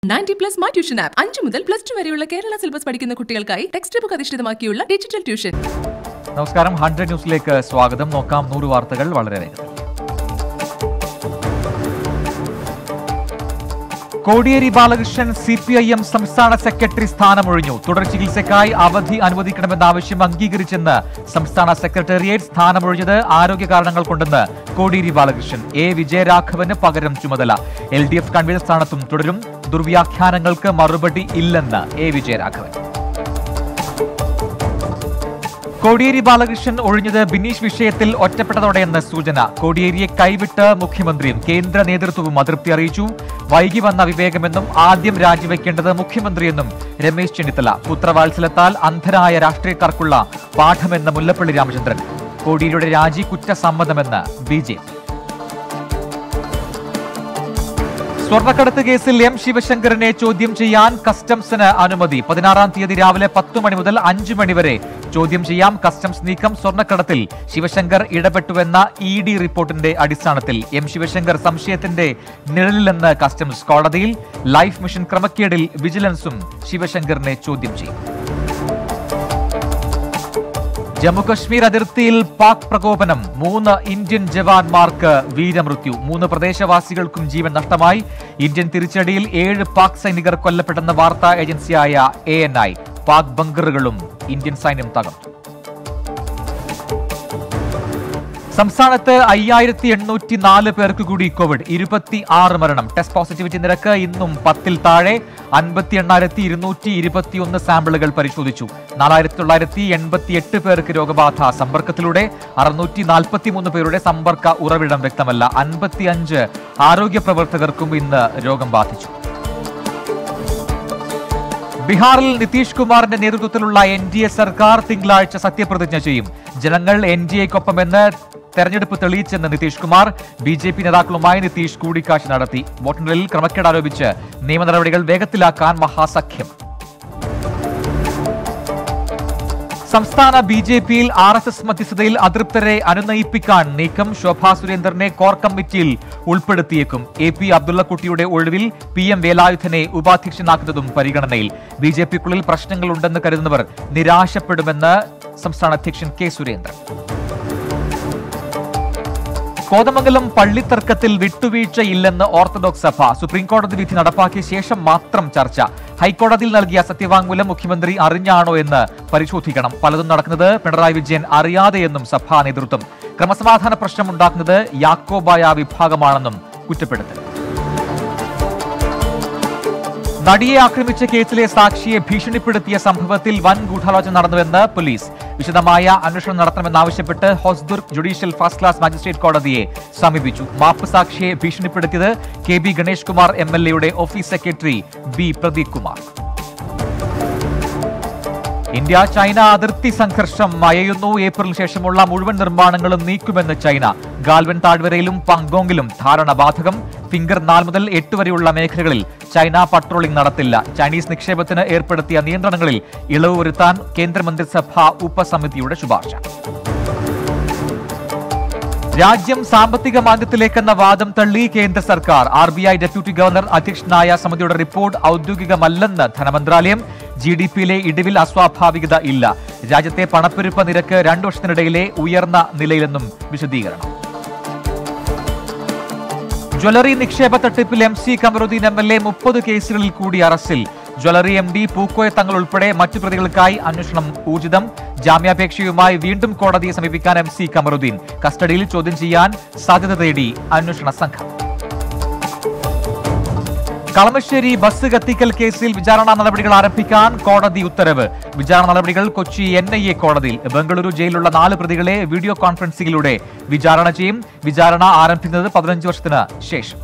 ninety plus my tuition app അഞ്ചു മുതൽ plus two വരെയുള്ള കേരള സിലബസ് പഠിക്കുന്ന കുട്ടികൾക്കായി ടെക്സ്റ്റ് ബുക്ക് അധിഷ്ഠിതമാക്കിയുള്ള ഡിജിറ്റൽ ട്യൂഷൻ നമസ്കാരം ഹൺഡ്രഡ് ന്യൂസിലേക്ക് സ്വാഗതം നോക്കാം നൂറ് വാർത്തകൾ വളരെ വേഗത്തിൽ Kodiyeri Balakrishnan C P I M സംസ്ഥാന സെക്രട്ടറി സ്ഥാനമൊഴിഞ്ഞു തുടർ ചികിത്സയ്ക്കായി അവധി അനുവദിക്കണമെന്ന ആവശ്യം അംഗീകരിച്ചെന്ന് സംസ്ഥാന സെക്രട്ടേറിയറ്റ് സ്ഥാനമൊഴിഞ്ഞത് ആരോഗ്യ കാരണങ്ങൾ കൊണ്ടെന്ന് കോടിയേരി ബാലകൃഷ്ണൻ എ വിജയരാഘവന് പകരം ചുമതല എൽ ഡി എഫ് കൺവീനർ സ്ഥാനത്തും തുടരും ദുർവ്യാഖ്യാനങ്ങൾക്ക് മറുപടി ഇല്ലെന്ന് എ വിജയരാഘവൻ കോടിയേരി ബാലകൃഷ്ണൻ ഒഴിഞ്ഞത് ബിനീഷ് വിഷയത്തിൽ ഒറ്റപ്പെട്ടതോടെയെന്ന് സൂചന കോടിയേരിയെ കൈവിട്ട് മുഖ്യമന്ത്രിയും കേന്ദ്ര നേതൃത്വവും അതൃപ്തി അറിയിച്ചു വൈകി വന്ന വിവേകമെന്നും ആദ്യം രാജിവെക്കേണ്ടത് മുഖ്യമന്ത്രിയെന്നും രമേശ് ചെന്നിത്തല പുത്രവാത്സലത്താൽ അന്ധരായ രാഷ്ട്രീയക്കാർക്കുള്ള പാഠമെന്ന് മുല്ലപ്പള്ളി രാമചന്ദ്രൻ കോടിയേരിയുടെ രാജി കുറ്റസമ്മതമെന്ന് ബി ജെ പി സ്വർണ്ണക്കടത്ത് കേസിൽ എം ശിവശങ്കറിനെ ചോദ്യം ചെയ്യാൻ കസ്റ്റംസിന് അനുമതി പതിനാറാം തീയതി രാവിലെ പത്തു മണി മുതൽ അഞ്ചു മണി വരെ ചോദ്യം ചെയ്യാം കസ്റ്റംസ് നീക്കം സ്വർണ്ണക്കടത്തിൽ ശിവശങ്കർ ഇടപെട്ടുവെന്ന ഇ ഡി റിപ്പോർട്ടിന്റെ അടിസ്ഥാനത്തിൽ എം ശിവശങ്കർ സംശയത്തിന്റെ നിഴലിലെന്ന് കസ്റ്റംസ് കോടതിയിൽ ലൈഫ് മിഷൻ ക്രമക്കേടിൽ വിജിലൻസും ശിവശങ്കറിനെ ചോദ്യം ചെയ്യും ജമ്മുകശ്മീർ അതിർത്തിയിൽ പാക് പ്രകോപനം മൂന്ന് ഇന്ത്യൻ ജവാന്മാർക്ക് വീരമൃത്യു മൂന്ന് പ്രദേശവാസികൾക്കും ജീവൻ നഷ്ടമായി ഇന്ത്യൻ തിരിച്ചടിയിൽ ഏഴ് പാക് സൈനികർ കൊല്ലപ്പെട്ടെന്ന വാർത്താ ഏജൻസിയായ എ എൻ ഐ പാക് ബങ്കറുകളും ഇന്ത്യൻ സൈന്യം തകർത്തു സംസ്ഥാനത്ത് അയ്യായിരത്തി എണ്ണൂറ്റി നാല് പേർക്ക് കൂടി കോവിഡ് ഇരുപത്തി ആറ് മരണം ടെസ്റ്റ് പോസിറ്റിവിറ്റി നിരക്ക് ഇന്നും പത്തിൽ താഴെ അൻപത്തി എണ്ണായിരത്തി ഇരുന്നൂറ്റി ഇരുപത്തിയൊന്ന് സാമ്പിളുകൾ പരിശോധിച്ചു നാലായിരത്തി തൊള്ളായിരത്തി എൺപത്തി എട്ട് പേർക്ക് രോഗബാധ സമ്പർക്കത്തിലൂടെ അറുന്നൂറ്റി നാൽപ്പത്തി മൂന്ന് പേരുടെ സമ്പർക്ക ഉറവിടം വ്യക്തമല്ല അൻപത്തി അഞ്ച് ആരോഗ്യ പ്രവർത്തകർക്കും ഇന്ന് രോഗം ബാധിച്ചു ബീഹാറിൽ നിതീഷ് കുമാറിന്റെ നേതൃത്വത്തിലുള്ള എൻ ഡി എ സർക്കാർ തിങ്കളാഴ്ച സത്യപ്രതിജ്ഞ ചെയ്യും ജനങ്ങൾ എൻ ഡി എക്കൊപ്പമെന്ന് തെരഞ്ഞെടുപ്പ് തെളിയിച്ചെന്ന് Nitish Kumar B J P നേതാക്കളുമായി നിതീഷ് കൂടിക്കാഴ്ച നടത്തി വോട്ടെണ്ണലിൽ ക്രമക്കേട് ആരോപിച്ച് നിയമ നടപടികൾ വേഗത്തിലാക്കാൻ മഹാസഖ്യം സംസ്ഥാന ബി ജെ പിയിൽ ആർ എസ് എസ് മധ്യസ്ഥതയിൽ അതൃപ്തരെ അനുനയിപ്പിക്കാൻ നീക്കം ശോഭാ സുരേന്ദ്രനെ കോർ കമ്മിറ്റിയിൽ ഉൾപ്പെടുത്തിയേക്കും എ പി അബ്ദുള്ളക്കുട്ടിയുടെ ഒഴിവിൽ പി എം വേലായുധനെ ഉപാധ്യക്ഷനാക്കുന്നതും പരിഗണനയിൽ ബി ജെ പിക്കുള്ളിൽ പ്രശ്നങ്ങളുണ്ടെന്ന് കരുതുന്നവർ നിരാശപ്പെടുമെന്ന് സംസ്ഥാന അധ്യക്ഷൻ കെ സുരേന്ദ്രൻ കോതമംഗലം പള്ളിത്തർക്കത്തിൽ വിട്ടുവീഴ്ചയില്ലെന്ന് ഓർത്തഡോക്സ് സഭ സുപ്രീംകോടതി വിധി നടപ്പാക്കിയ ശേഷം മാത്രം ചർച്ച ഹൈക്കോടതിയിൽ നൽകിയ സത്യവാങ്മൂലം മുഖ്യമന്ത്രി അറിഞ്ഞാണോ എന്ന് പരിശോധിക്കണം പലതും നടക്കുന്നത് പിണറായി വിജയൻ അറിയാതെയെന്നും സഭാ നേതൃത്വം ക്രമസമാധാന പ്രശ്നമുണ്ടാക്കുന്നത് യാക്കോബായ വിഭാഗമാണെന്നും കുറ്റപ്പെടുത്തൽ നടിയെ ആക്രമിച്ച കേസിലെ സാക്ഷിയെ ഭീഷണിപ്പെടുത്തിയ സംഭവത്തിൽ വൻ ഗൂഢാലോചന നടന്നുവെന്ന് പോലീസ് വിശദമായ അന്വേഷണം നടത്തണമെന്നാവശ്യപ്പെട്ട് Hosdurg judicial first class magistrate കോടതിയെ സമീപിച്ചു മാപ്പ് സാക്ഷിയെ ഭീഷണിപ്പെടുത്തിയത് K B Ganesh Kumar M L എയുടെ office secretary B Pradeep Kumar India China അതിർത്തി സംഘർഷം മയയുന്നു ഏപ്രിലിന് ശേഷമുള്ള മുഴുവൻ നിർമ്മാണങ്ങളും നീക്കുമെന്ന് ചൈന ഗാൽവൻ താഴ്വരയിലും പങ്കോങ്ങിലും ധാരണ ബാധകം ഫിംഗർ നാല് മുതൽ എട്ട് വരെയുള്ള മേഖലകളിൽ ചൈന പട്രോളിംഗ് നടത്തില്ല ചൈനീസ് നിക്ഷേപത്തിന് ഏർപ്പെടുത്തിയ നിയന്ത്രണങ്ങളിൽ ഇളവ് വരുത്താൻ കേന്ദ്രമന്ത്രിസഭാ ഉപസമിതിയുടെ ശുപാർശ രാജ്യം സാമ്പത്തിക മാന്ദ്യത്തിലേക്കെന്ന വാദം തള്ളി കേന്ദ്ര സർക്കാർ R B I deputy governor അധ്യക്ഷനായ സമിതിയുടെ റിപ്പോർട്ട് ഔദ്യോഗികമല്ലെന്ന് ധനമന്ത്രാലയം ജി ഡി പിയിലെ ഇടിവിൽ അസ്വാഭാവികത ഇല്ല രാജ്യത്തെ പണപ്പെരുപ്പ നിരക്ക് രണ്ടു വർഷത്തിനിടയിലെ ഉയർന്ന നിലയിലെന്നും വിശദീകരണം ജ്വല്ലറി നിക്ഷേപ തട്ടിപ്പിൽ M C Kamaruddin M L A മുപ്പത് കേസുകളിൽ കൂടി അറസ്റ്റിൽ ജ്വല്ലറി എം ഡി പൂക്കോയ തങ്ങൾ ഉൾപ്പെടെ മറ്റു പ്രതികൾക്കായി അന്വേഷണം ഊർജിതം ജാമ്യാപേക്ഷയുമായി വീണ്ടും കോടതിയെ സമീപിക്കാൻ എം സി കമറുദ്ദീൻ കസ്റ്റഡിയിൽ ചോദ്യം ചെയ്യാൻ സാധ്യത തേടി അന്വേഷണ സംഘം കളമശ്ശേരി ബസ് കത്തിക്കൽ കേസിൽ വിചാരണ നടപടികൾ ആരംഭിക്കാൻ കോടതി ഉത്തരവ് വിചാരണ നടപടികൾ കൊച്ചി എൻ ഐ എ കോടതിയിൽ ബംഗളൂരു ജയിലിലുള്ള നാല് പ്രതികളെ വീഡിയോ കോൺഫറൻസിംഗിലൂടെ വിചാരണ ചെയ്യും വിചാരണ ആരംഭിക്കുന്നത് പതിനഞ്ച് വർഷത്തിന് ശേഷം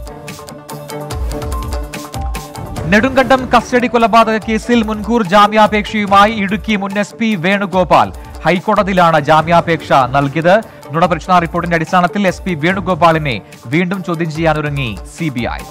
നെടുങ്കണ്ടം കസ്റ്റഡി കൊലപാതക കേസിൽ മുൻകൂർ ജാമ്യാപേക്ഷയുമായി ഇടുക്കി മുൻ എസ് പി വേണുഗോപാൽ ഹൈക്കോടതിയിലാണ് ജാമ്യാപേക്ഷ നൽകിയത് നുണപരിശോധനാ റിപ്പോർട്ടിന്റെ അടിസ്ഥാനത്തിൽ എസ് പി വേണുഗോപാലിനെ വീണ്ടും ചോദ്യം ചെയ്യാനൊരുങ്ങി സി ബി ഐ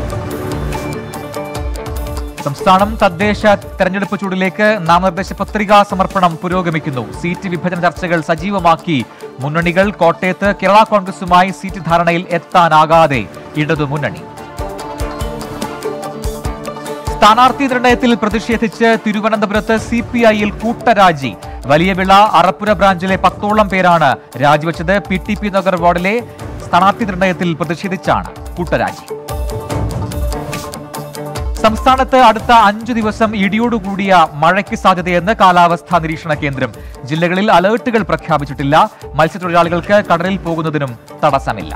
സംസ്ഥാനം തദ്ദേശ തെരഞ്ഞെടുപ്പ് ചൂടിലേക്ക് നാമനിർദ്ദേശ പത്രികാ സമർപ്പണം പുരോഗമിക്കുന്നു സീറ്റ് വിഭജന ചർച്ചകൾ സജീവമാക്കി മുന്നണികൾ കോട്ടയത്ത് കേരള കോൺഗ്രസുമായി സീറ്റ് ധാരണയിൽ എത്താനാകാതെ ഇടതു മുന്നണി സ്ഥാനാർത്ഥി നിർണയത്തിൽ പ്രതിഷേധിച്ച് തിരുവനന്തപുരത്ത് സി പി ഐയിൽ കൂട്ടരാജി വലിയ വിള അറപ്പുര ബ്രാഞ്ചിലെ പത്തോളം പേരാണ് രാജിവെച്ചത് പി ടി പി നഗർ വാർഡിലെ സ്ഥാനാർത്ഥി നിർണയത്തിൽ പ്രതിഷേധിച്ചാണ് കൂട്ടരാജി സംസ്ഥാനത്ത് അടുത്ത അഞ്ചു ദിവസം ഇടിയോടുകൂടിയ മഴയ്ക്ക് സാധ്യതയെന്ന് കാലാവസ്ഥാ നിരീക്ഷണ കേന്ദ്രം ജില്ലകളിൽ അലേർട്ടുകൾ പ്രഖ്യാപിച്ചിട്ടില്ല മത്സ്യത്തൊഴിലാളികൾക്ക് കടലിൽ പോകുന്നതിനും തടസ്സമില്ല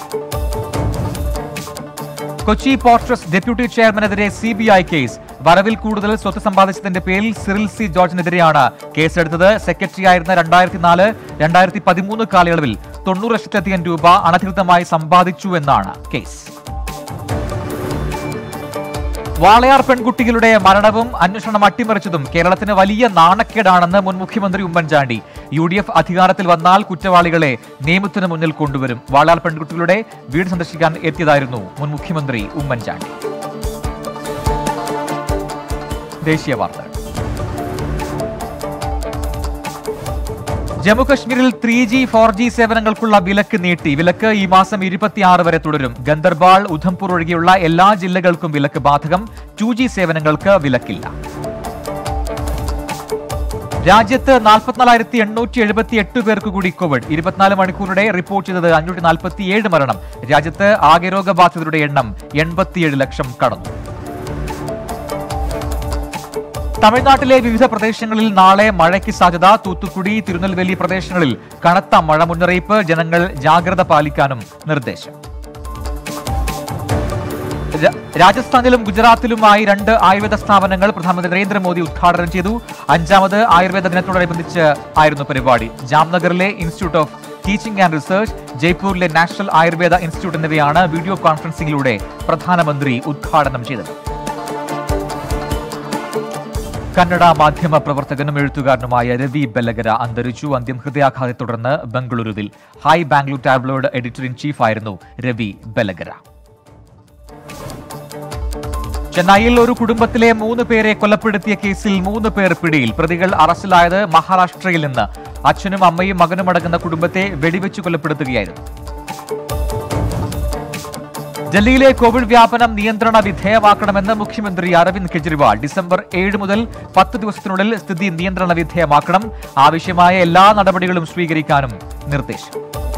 കൊച്ചി പോർട്ട് ട്രസ്റ്റ് ഡെപ്യൂട്ടി ചെയർമാനെതിരെ സി ബി ഐ കേസ് വരവിൽ കൂടുതൽ സ്വത്ത് സമ്പാദിച്ചതിന്റെ പേരിൽ സിറിൽ സി ജോർജിനെതിരെയാണ് കേസെടുത്തത് സെക്രട്ടറിയായിരുന്ന രണ്ടായിരത്തി നാല് രണ്ടായിരത്തി പതിമൂന്ന് കാലയളവിൽ തൊണ്ണൂറ് ലക്ഷത്തിലധികം രൂപ അനധികൃതമായി സമ്പാദിച്ചു എന്നാണ് കേസ് വാളയാർ പെൺകുട്ടികളുടെ മരണവും അന്വേഷണം അട്ടിമറിച്ചതും കേരളത്തിന് വലിയ നാണക്കേടാണെന്ന് മുൻ മുഖ്യമന്ത്രി ഉമ്മൻചാണ്ടി യു ഡി എഫ് അധികാരത്തിൽ വന്നാൽ കുറ്റവാളികളെ നിയമത്തിന് മുന്നിൽ കൊണ്ടുവരും വാളയാർ പെൺകുട്ടികളുടെ വീട് സന്ദർശിക്കാൻ എത്തിയതായിരുന്നു മുൻ മുഖ്യമന്ത്രി ഉമ്മൻചാണ്ടി ദേശീയ വാർത്തകൾ ജമ്മുകശ്മീരിൽ ത്രീ ജി ഫോർ ജി സേവനങ്ങൾക്കുള്ള വിലക്ക് നീട്ടി വിലക്ക് ഈ മാസം ഇരുപത്തിയാറ് വരെ തുടരും ഗന്ദർബാൾ ഉധംപൂർ ഒഴികെയുള്ള എല്ലാ ജില്ലകൾക്കും വിലക്ക് ബാധകം ടു ജി സേവനങ്ങൾക്ക് വിലക്കില്ല രാജ്യത്ത് നാൽപ്പത്തിനാലായിരത്തി എണ്ണൂറ്റി എഴുപത്തി എട്ട് പേർക്ക് കൂടി കോവിഡ് ഇരുപത്തിനാല് മണിക്കൂറിടെ റിപ്പോർട്ട് ചെയ്തത് അഞ്ഞൂറ്റി നാൽപ്പത്തിയേഴ് മരണം രാജ്യത്ത് ആകെ രോഗബാധിതരുടെ എണ്ണം എൺപത്തിയേഴ് ലക്ഷം കടന്നു തമിഴ്നാട്ടിലെ വിവിധ പ്രദേശങ്ങളിൽ നാളെ മഴയ്ക്ക് സാധ്യത തൂത്തുക്കുടി തിരുനെൽവേലി പ്രദേശങ്ങളിൽ കനത്ത മഴ മുന്നറിയിപ്പ് ജനങ്ങൾ ജാഗ്രത പാലിക്കാനും നിർദ്ദേശം രാ- രാജസ്ഥാനിലും ഗുജറാത്തിലുമായി രണ്ട് ആയുർവേദ സ്ഥാപനങ്ങൾ പ്രധാനമന്ത്രി നരേന്ദ്രമോദി ഉദ്ഘാടനം ചെയ്തു അഞ്ചാമത് ആയുർവേദ ദിനത്തോടനുബന്ധിച്ച് ആയിരുന്നു പരിപാടി ജാംനഗറിലെ institute of teaching and research ജയ്പൂരിലെ നാഷണൽ ആയുർവേദ ഇൻസ്റ്റിറ്റ്യൂട്ട് എന്നിവയാണ് വീഡിയോ കോൺഫറൻസിംഗിലൂടെ പ്രധാനമന്ത്രി ഉദ്ഘാടനം ചെയ്തത് കന്നഡ മാധ്യമ പ്രവർത്തകനും എഴുത്തുകാരനുമായ രവി ബെല്ലഗര അന്തരിച്ചു അന്ത്യം ഹൃദയാഘാതത്തെ തുടർന്ന് ബംഗളൂരുവിൽ hi Bangalore tabloid editor in chief ആയിരുന്നു രവി ബെല്ലഗര ചെന്നൈയിൽ ഒരു കുടുംബത്തിലെ മൂന്ന് പേരെ കൊലപ്പെടുത്തിയ കേസിൽ മൂന്ന് പേർ പിടിയിൽ പ്രതികൾ അറസ്റ്റിലായത് മഹാരാഷ്ട്രയിൽ നിന്ന് അച്ഛനും അമ്മയും മകനും അടങ്ങുന്ന കുടുംബത്തെ വെടിവെച്ച് കൊലപ്പെടുത്തുകയായിരുന്നു ഡൽഹിയിലെ കോവിഡ് വ്യാപനം നിയന്ത്രണ വിധേയമാക്കണമെന്ന് മുഖ്യമന്ത്രി അരവിന്ദ് കെജ്രിവാൾ ഡിസംബർ ഏഴ് മുതൽ പത്ത് ദിവസത്തിനുള്ളിൽ സ്ഥിതി നിയന്ത്രണ വിധേയമാക്കണം ആവശ്യമായ എല്ലാ നടപടികളും സ്വീകരിക്കാനും നിർദ്ദേശം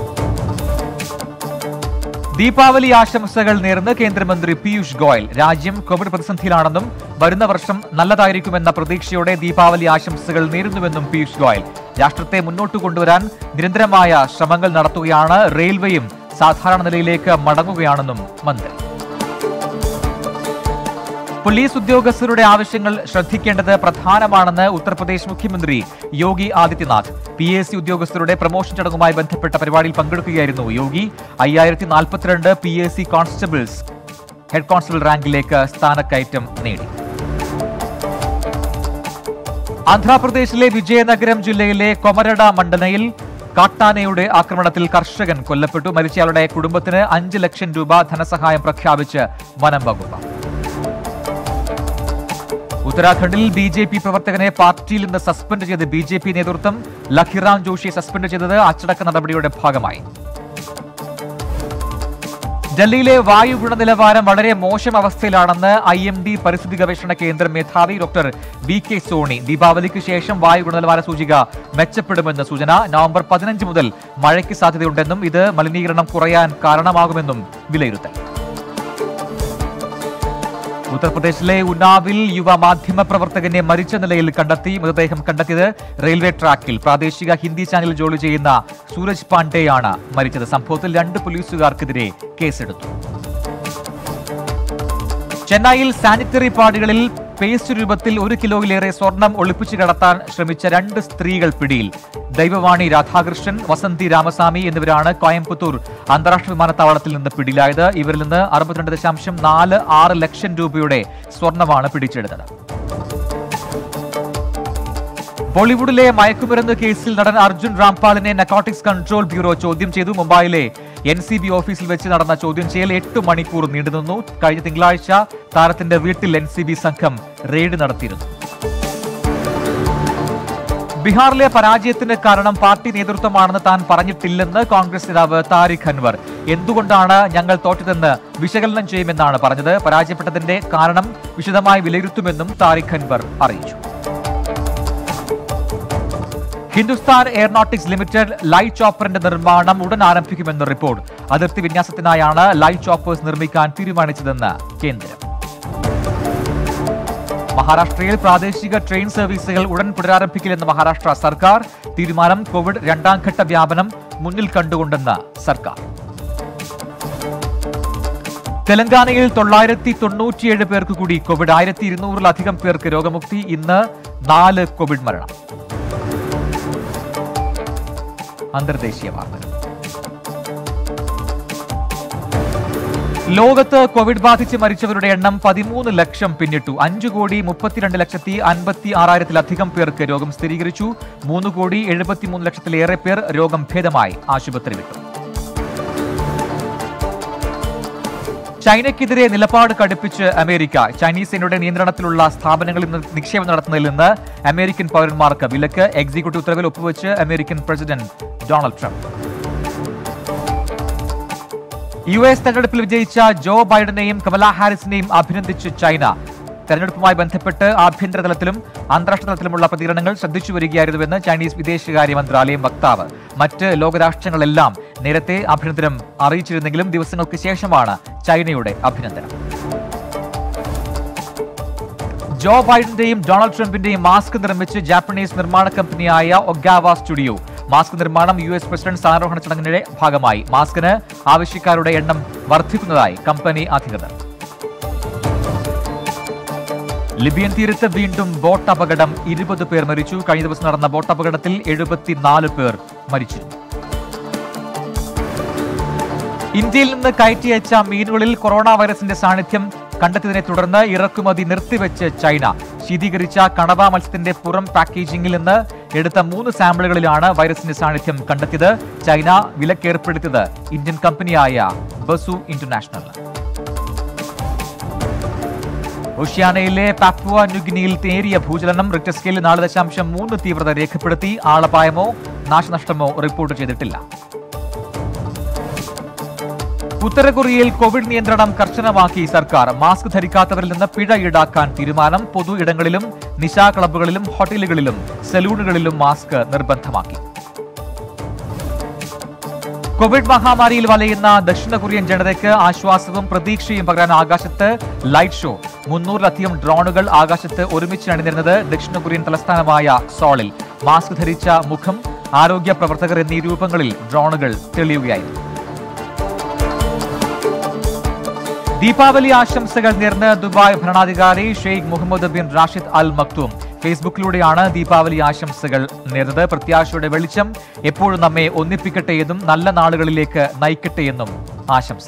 ദീപാവലി ആശംസകൾ നേർന്ന് കേന്ദ്രമന്ത്രി പീയൂഷ് ഗോയൽ രാജ്യം കോവിഡ് പ്രതിസന്ധിയിലാണെന്നും വരുന്ന വർഷം നല്ലതായിരിക്കുമെന്ന പ്രതീക്ഷയോടെ ദീപാവലി ആശംസകൾ നേരുന്നുവെന്നും പീയൂഷ് ഗോയൽ രാഷ്ട്രത്തെ മുന്നോട്ട് കൊണ്ടുവരാൻ നിരന്തരമായ ശ്രമങ്ങൾ നടത്തുകയാണ് റെയിൽവേയും സാധാരണ നിലയിലേക്ക് മടങ്ങുകയാണെന്നും മന്ത്രി പോലീസ് ഉദ്യോഗസ്ഥരുടെ ആവശ്യങ്ങൾ ശ്രദ്ധിക്കേണ്ടത് പ്രധാനമാണെന്ന് ഉത്തർപ്രദേശ് മുഖ്യമന്ത്രി Yogi Adityanath P S C ഉദ്യോഗസ്ഥരുടെ പ്രമോഷൻ ചടങ്ങുമായി ബന്ധപ്പെട്ട പരിപാടിയിൽ പങ്കെടുക്കുകയായിരുന്നു യോഗി അയ്യായിരത്തി നാൽപ്പത്തിരണ്ട് P S C constables head constable റാങ്കിലേക്ക് സ്ഥാനക്കയറ്റം നേടി ആന്ധ്രാപ്രദേശിലെ വിജയനഗരം ജില്ലയിലെ കൊമരട മണ്ഡലയിൽ കാട്ടാനയുടെ ആക്രമണത്തിൽ കർഷകൻ കൊല്ലപ്പെട്ടു മരിച്ചയാളുടെ കുടുംബത്തിന് അഞ്ച് ലക്ഷം രൂപ ധനസഹായം പ്രഖ്യാപിച്ച് വനം വകുപ്പ് ഉത്തരാഖണ്ഡിൽ ബി ജെ പി പ്രവർത്തകനെ പാർട്ടിയിൽ നിന്ന് സസ്പെൻഡ് ചെയ്ത് ബി ജെ പി നേതൃത്വം ലഖിറാം ജോഷിയെ സസ്പെൻഡ് ചെയ്തത് അച്ചടക്ക നടപടിയുടെ ഭാഗമായി ഡൽഹിയിലെ വായു ഗുണനിലവാരം വളരെ മോശം അവസ്ഥയിലാണെന്ന് ഐ എം ഡി പരിസ്ഥിതി ഗവേഷണ കേന്ദ്രം മേധാവി ഡോക്ടർ വി കെ സോണി ദീപാവലിക്ക് ശേഷം വായു ഗുണനിലവാര സൂചിക മെച്ചപ്പെടുമെന്ന് സൂചന നവംബർ പതിനഞ്ച് മുതൽ മഴയ്ക്ക് സാധ്യതയുണ്ടെന്നും ഇത് മലിനീകരണം കുറയാൻ കാരണമാകുമെന്നും വിലയിരുത്തൽ ഉത്തർപ്രദേശിലെ ഉന്നാവിൽ യുവ മാധ്യമ പ്രവർത്തകനെ മരിച്ച നിലയിൽ കണ്ടെത്തി മൃതദേഹം കണ്ടെത്തിയത് റെയിൽവേ ട്രാക്കിൽ പ്രാദേശിക ഹിന്ദി ചാനലിൽ ജോലി ചെയ്യുന്ന സൂരജ് പാണ്ഡെയാണ് മരിച്ചത് സംഭവത്തിൽ രണ്ട് പോലീസുകാർക്കെതിരെ കേസെടുത്തു ചെന്നൈയിൽ സാനിറ്ററി പാഡുകളിൽ പേസ്റ്റ് രൂപത്തിൽ ഒരു കിലോയിലേറെ സ്വർണം ഒളിപ്പിച്ചു കടത്താൻ ശ്രമിച്ച രണ്ട് സ്ത്രീകൾ പിടിയിൽ ദൈവവാണി രാധാകൃഷ്ണൻ വസന്തി രാമസ്വാമി എന്നിവരാണ് കോയമ്പത്തൂർ അന്താരാഷ്ട്ര വിമാനത്താവളത്തിൽ നിന്ന് പിടിയിലായത് ഇവരിൽ നിന്ന് അറുപത്തിരണ്ട് ദശാംശം നാല് ആറ് ലക്ഷം രൂപയുടെ സ്വർണമാണ് പിടിച്ചെടുത്തത് ബോളിവുഡിലെ മയക്കുമരുന്ന് കേസിൽ നടൻ അർജുൻ രാംപാലിനെ നക്കോട്ടിക്സ് കൺട്രോൾ ബ്യൂറോ ചോദ്യം ചെയ്തു മുംബൈയിലെ എൻ സി ബി ഓഫീസിൽ വെച്ച് നടന്ന ചോദ്യം ചെയ്യൽ എട്ട് മണിക്കൂർ നീണ്ടുനിന്നു കഴിഞ്ഞ തിങ്കളാഴ്ച താരത്തിന്റെ വീട്ടിൽ എൻ സി ബി സംഘം റെയ്ഡ് നടത്തിയിരുന്നു ബീഹാറിലെ പരാജയത്തിന് കാരണം പാർട്ടി നേതൃത്വമാണെന്ന് താൻ പറഞ്ഞിട്ടില്ലെന്ന് കോൺഗ്രസ് നേതാവ് താരിഖ് അൻവർ എന്തുകൊണ്ടാണ് ഞങ്ങൾ തോറ്റതെന്ന് വിശകലനം ചെയ്യുമെന്നാണ് പറഞ്ഞത് പരാജയപ്പെട്ടതിന്റെ കാരണം വിശദമായി വിലയിരുത്തുമെന്നും താരിഖ് അൻവർ അറിയിച്ചു ഹിന്ദുസ്ഥാൻ എയറോനോട്ടിക്സ് ലിമിറ്റഡ് ലൈറ്റ് ചോപ്പറിന്റെ നിർമ്മാണം ഉടൻ ആരംഭിക്കുമെന്ന് റിപ്പോർട്ട് അതിർത്തി വിന്യാസത്തിനായാണ് ലൈറ്റ് ചോപ്പേഴ്സ് നിർമ്മിക്കാൻ തീരുമാനിച്ചതെന്ന് കേന്ദ്രം മഹാരാഷ്ട്രയിൽ പ്രാദേശിക ട്രെയിൻ സർവീസുകൾ ഉടൻ പുനരാരംഭിക്കില്ലെന്ന് മഹാരാഷ്ട്ര സർക്കാർ തീരുമാനം കോവിഡ് രണ്ടാം ഘട്ട വ്യാപനം മുന്നിൽ കണ്ടുകൊണ്ടെന്ന് സർക്കാർ തെലങ്കാനയിൽ തൊള്ളായിരത്തി തൊണ്ണൂറ്റിയേഴ് പേർക്ക് കൂടി കോവിഡ് ആയിരത്തി ഇരുന്നൂറിലധികം പേർക്ക് രോഗമുക്തി ഇന്ന് നാല് കോവിഡ് മരണം അന്തർദേശീയ വാർത്തകൾ ലോകത്ത് കോവിഡ് ബാധിച്ച് മരിച്ചവരുടെ എണ്ണം പതിമൂന്ന് ലക്ഷം പിന്നിട്ടു അഞ്ചു കോടി മുപ്പത്തിരണ്ട് ലക്ഷത്തി അൻപത്തി ആറായിരത്തിലധികം പേർക്ക് രോഗം സ്ഥിരീകരിച്ചു മൂന്ന് കോടി എഴുപത്തിമൂന്ന് ലക്ഷത്തിലേറെ പേർ രോഗം ഭേദമായി ആശുപത്രി വിട്ടു ചൈനയ്ക്കെതിരെ നിലപാട് കടുപ്പിച്ച് അമേരിക്ക ചൈനീസ് സേനയുടെ നിയന്ത്രണത്തിലുള്ള സ്ഥാപനങ്ങളിൽ നിന്ന് നിക്ഷേപം നടത്തുന്നതിൽ നിന്ന് അമേരിക്കൻ പൗരന്മാർക്ക് വിലക്ക് എക്സിക്യൂട്ടീവ് ഉത്തരവിൽ ഒപ്പുവെച്ച് American president Donald Trump U S തെരഞ്ഞെടുപ്പിൽ വിജയിച്ച ജോ ബൈഡനെയും കമല ഹാരിസിനെയും അഭിനന്ദിച്ച് ചൈന തെരഞ്ഞെടുപ്പുമായി ബന്ധപ്പെട്ട് ആഭ്യന്തര തലത്തിലും അന്താരാഷ്ട്ര തലത്തിലുമുള്ള പ്രതികരണങ്ങൾ ശ്രദ്ധിച്ചു വരികയായിരുന്നുവെന്ന് ചൈനീസ് വിദേശകാര്യ മന്ത്രാലയം വക്താവ് മറ്റ് ലോകരാഷ്ട്രങ്ങളെല്ലാം നേരത്തെ അഭിനന്ദനം അറിയിച്ചിരുന്നെങ്കിലും ദിവസങ്ങൾക്ക് ശേഷമാണ് ചൈനയുടെ അഭിനന്ദനം ജോ ബൈഡന്റെയും ഡൊണാൾഡ് ട്രംപിന്റെയും മാസ്ക് നിർമ്മിച്ച് ജാപ്പനീസ് നിർമ്മാണ കമ്പനിയായ ഒഗാവ സ്റ്റുഡിയോ മാസ്ക് നിർമ്മാണം യു എസ് പ്രസിഡന്റ് സ്ഥാനാരോഹണ ചടങ്ങിനിടെ ഭാഗമായി മാസ്കിന് ആവശ്യക്കാരുടെ എണ്ണം വർദ്ധിക്കുന്നതായി കമ്പനി അധികൃതർ ലിബിയൻ തീരത്ത് വീണ്ടും ബോട്ട് അപകടം ഇരുപത് പേർ മരിച്ചു കഴിഞ്ഞ ദിവസം നടന്ന ബോട്ട് അപകടത്തിൽ എഴുപത്തിനാല് പേർ മരിച്ചിരുന്നു ഇന്ത്യയിൽ നിന്ന് കയറ്റി അയച്ച മീനുകളിൽ കൊറോണ വൈറസിന്റെ സാന്നിധ്യം കണ്ടെത്തിയതിനെ തുടർന്ന് ഇറക്കുമതി നിർത്തിവെച്ച് ചൈന ശീതീകരിച്ച കണവ മത്സ്യത്തിന്റെ പുറം പാക്കേജിംഗിൽ നിന്ന് എടുത്ത മൂന്ന് സാമ്പിളുകളിലാണ് വൈറസിന്റെ സാന്നിധ്യം കണ്ടെത്തിയത് ചൈന വിലക്കേർപ്പെടുത്തിയത് ഇന്ത്യൻ കമ്പനിയായ ബസു ഇന്റർനാഷണൽ ഒഷ്യാനയിലെ പാപ്പുവ ന്യൂഗിനിയിൽ നേരിയ ഭൂചലനം റിക്ടർ സ്കെയിലിൽ നാല് ദശാംശം മൂന്ന് തീവ്രത രേഖപ്പെടുത്തി ആളപായമോ നാശനഷ്ടമോ റിപ്പോർട്ട് ചെയ്തിട്ടില്ല ഉത്തര കൊറിയയിൽ കോവിഡ് നിയന്ത്രണം കർശനമാക്കി സർക്കാർ മാസ്ക് ധരിക്കാത്തവരിൽ നിന്ന് പിഴ ഈടാക്കാൻ തീരുമാനം പൊതു ഇടങ്ങളിലും നിശാ ക്ലബ്ബുകളിലും ഹോട്ടലുകളിലും സലൂണുകളിലും മാസ്ക് നിർബന്ധമാക്കി കോവിഡ് മഹാമാരിയിൽ വലയുന്ന ദക്ഷിണ കൊറിയൻ ജനതയ്ക്ക് ആശ്വാസവും പ്രതീക്ഷയും പകരാൻ ആകാശത്ത് ലൈറ്റ് ഷോ മുന്നൂറിലധികം ഡ്രോണുകൾ ആകാശത്ത് ഒരുമിച്ച് അണിനിരുന്നത് ദക്ഷിണ കൊറിയൻ തലസ്ഥാനമായ സോളിൽ മാസ്ക് ധരിച്ച മുഖം ആരോഗ്യ പ്രവർത്തകർ എന്നീ രൂപങ്ങളിൽ ഡ്രോണുകൾ തെളിയുകയായിരുന്നു ദീപാവലി ആശംസകൾ നേർന്ന് ദുബായ് ഭരണാധികാരി Sheikh Mohammed bin Rashid Al Maktoum ഫേസ്ബുക്കിലൂടെയാണ് ദീപാവലി ആശംസകൾ നേർന്നത് പ്രത്യാശയുടെ വെളിച്ചം എപ്പോഴും നമ്മെ ഒന്നിപ്പിക്കട്ടെ എന്നും നല്ല നാളുകളിലേക്ക് നയിക്കട്ടെ എന്നും ആശംസ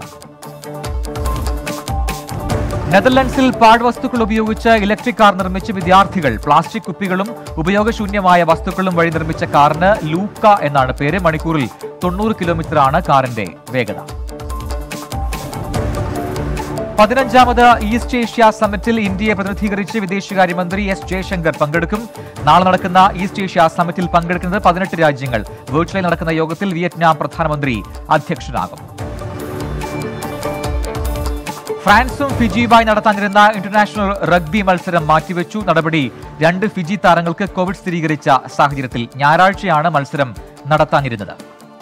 നെതർലൻഡ്സിൽ പാഴ്വസ്തുക്കൾ ഉപയോഗിച്ച് ഇലക്ട്രിക് കാർ നിർമ്മിച്ച വിദ്യാർത്ഥികൾ പ്ലാസ്റ്റിക് കുപ്പികളും ഉപയോഗശൂന്യമായ വസ്തുക്കളും വഴി നിർമ്മിച്ച കാറിന് ലൂക്ക എന്നാണ് പേര് മണിക്കൂറിൽ തൊണ്ണൂറ് കിലോമീറ്ററാണ് കാറിന്റെ വേഗത പതിനഞ്ചാമത് ഈസ്റ്റ് ഏഷ്യ സമ്മിറ്റിൽ ഇന്ത്യയെ പ്രതിനിധീകരിച്ച് വിദേശകാര്യമന്ത്രി എസ് ജയശങ്കർ പങ്കെടുക്കും നാളെ നടക്കുന്ന ഈസ്റ്റ് ഏഷ്യ സമ്മിറ്റിൽ പങ്കെടുക്കുന്നത് പതിനെട്ട് രാജ്യങ്ങൾ വെർച്വലായി നടക്കുന്ന യോഗത്തിൽ വിയറ്റ്നാം പ്രധാനമന്ത്രി അധ്യക്ഷനാകും ഫ്രാൻസും ഫിജിയുമായി നടത്താനിരുന്ന ഇന്റർനാഷണൽ റഗ്ബി മത്സരം മാറ്റിവെച്ചു നടപടി രണ്ട് ഫിജി താരങ്ങൾക്ക് കോവിഡ് സ്ഥിരീകരിച്ച സാഹചര്യത്തിൽ ഞായറാഴ്ചയാണ് മത്സരം നടത്താനിരുന്നത്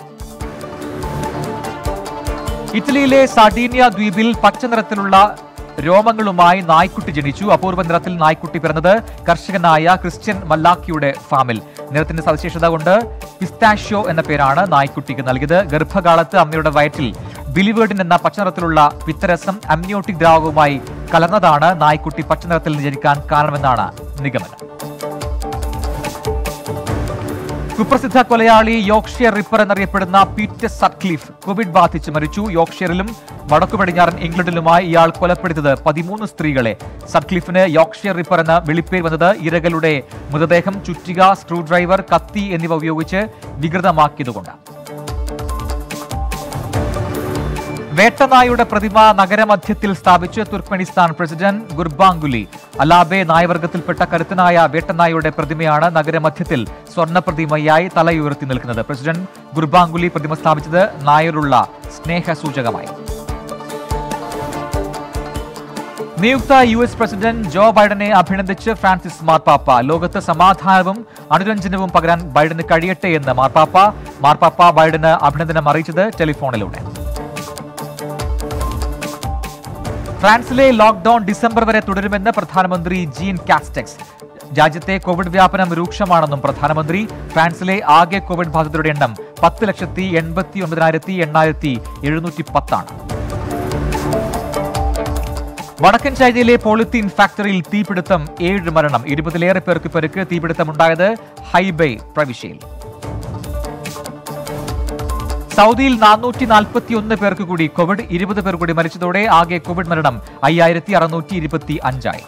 ഇറ്റലിയിലെ സാഡീനിയ ദ്വീപിൽ പച്ച നിറത്തിലുള്ള രോമങ്ങളുമായി നായ്ക്കുട്ടി ജനിച്ചു അപൂർവ നിറത്തിൽ നായ്ക്കുട്ടി പിറന്നത് കർഷകനായ ക്രിസ്ത്യൻ മല്ലാക്കിയുടെ ഫാമിൽ നിറത്തിന്റെ സവിശേഷത കൊണ്ട് പിസ്താഷ്യോ എന്ന പേരാണ് നായ്ക്കുട്ടിക്ക് നൽകിയത് ഗർഭകാലത്ത് അമ്മയുടെ വയറ്റിൽ ബിലിവേർഡിൻ എന്ന പച്ചനിറത്തിലുള്ള പിത്തരസം അമ്നിയോട്ടിക് ദ്രാവകവുമായി കലർന്നതാണ് നായ്ക്കുട്ടി പച്ചനിറത്തിൽ ജനിക്കാൻ കാരണമെന്നാണ് നിഗമനം കുപ്രസിദ്ധ കൊലയാളി യോക്ഷയർ റിപ്പർ എന്നറിയപ്പെടുന്ന പീറ്റർ സട്ക്ലിഫ് കോവിഡ് ബാധിച്ച് മരിച്ചു യോക്ഷയറിലും വടക്കു പടിഞ്ഞാറൻ ഇംഗ്ലണ്ടിലുമായി ഇയാൾ കൊലപ്പെടുത്തത് പതിമൂന്ന് സ്ത്രീകളെ സട്ക്ലിഫിന് യോക്ഷയർ റിപ്പർ എന്ന വിളിപ്പേര് വന്നത് ഇരകളുടെ മൃതദേഹം ചുറ്റിക സ്ക്രൂ ഡ്രൈവർ കത്തി എന്നിവ ഉപയോഗിച്ച് വികൃതമാക്കിയതുകൊണ്ടാണ് വേട്ടനായുടെ പ്രതിമ നഗരമധ്യത്തിൽ സ്ഥാപിച്ച് തുർക്ക്മെനിസ്ഥാൻ പ്രസിഡന്റ് ഗുർബാംഗുലി അലാബെ നായവർഗത്തിൽപ്പെട്ട കരുത്തനായ വേട്ടനായുടെ പ്രതിമയാണ് നഗരമധ്യത്തിൽ സ്വർണ്ണ പ്രതിമയായി തലയുയർത്തി നിൽക്കുന്നത് പ്രസിഡന്റ് ഗുർബാംഗുലി പ്രതിമ സ്ഥാപിച്ചത് നായരുള്ള സ്നേഹസൂചകമായി നിയുക്ത യു എസ് പ്രസിഡന്റ് ജോ ബൈഡനെ അഭിനന്ദിച്ച് ഫ്രാൻസിസ് മാർപ്പാപ്പ ലോകത്ത് സമാധാനവും അനുരഞ്ജനവും പകരാൻ ബൈഡന് കഴിയട്ടെ എന്ന് മാർപ്പാപ്പ മാർപ്പാപ്പ ബൈഡന് അഭിനന്ദനം അറിയിച്ചത് ടെലിഫോണിലൂടെ ഫ്രാൻസിലെ ലോക്ഡൌൺ ഡിസംബർ വരെ തുടരുമെന്ന് പ്രധാനമന്ത്രി ജീൻ കാസ്റ്റെക്സ് രാജ്യത്തെ കോവിഡ് വ്യാപനം രൂക്ഷമാണെന്നും പ്രധാനമന്ത്രി ഫ്രാൻസിലെ ആകെ കോവിഡ് ബാധിതരുടെ എണ്ണം പത്ത് ലക്ഷത്തി എൺപത്തി ഒൻപതിനായിരത്തി എണ്ണായിരത്തി എഴുന്നൂറ്റി പത്താണ് വടക്കൻ ചൈനയിലെ പോളിത്തീൻ ഫാക്ടറിയിൽ തീപിടുത്തം ഏഴ് മരണം ഇരുപതിലേറെ പേർക്ക് പെരുക്ക് തീപിടുത്തമുണ്ടായത് ഹൈബേ പ്രവിശ്യയിൽ സൗദിയിൽ നാനൂറ്റി നാൽപ്പത്തി ഒന്ന് പേർക്ക് കൂടി കോവിഡ് ഇരുപത് പേർ കൂടി മരിച്ചതോടെ ആകെ കോവിഡ് മരണം അയ്യായിരത്തി അറുന്നൂറ്റി ഇരുപത്തി അഞ്ചായി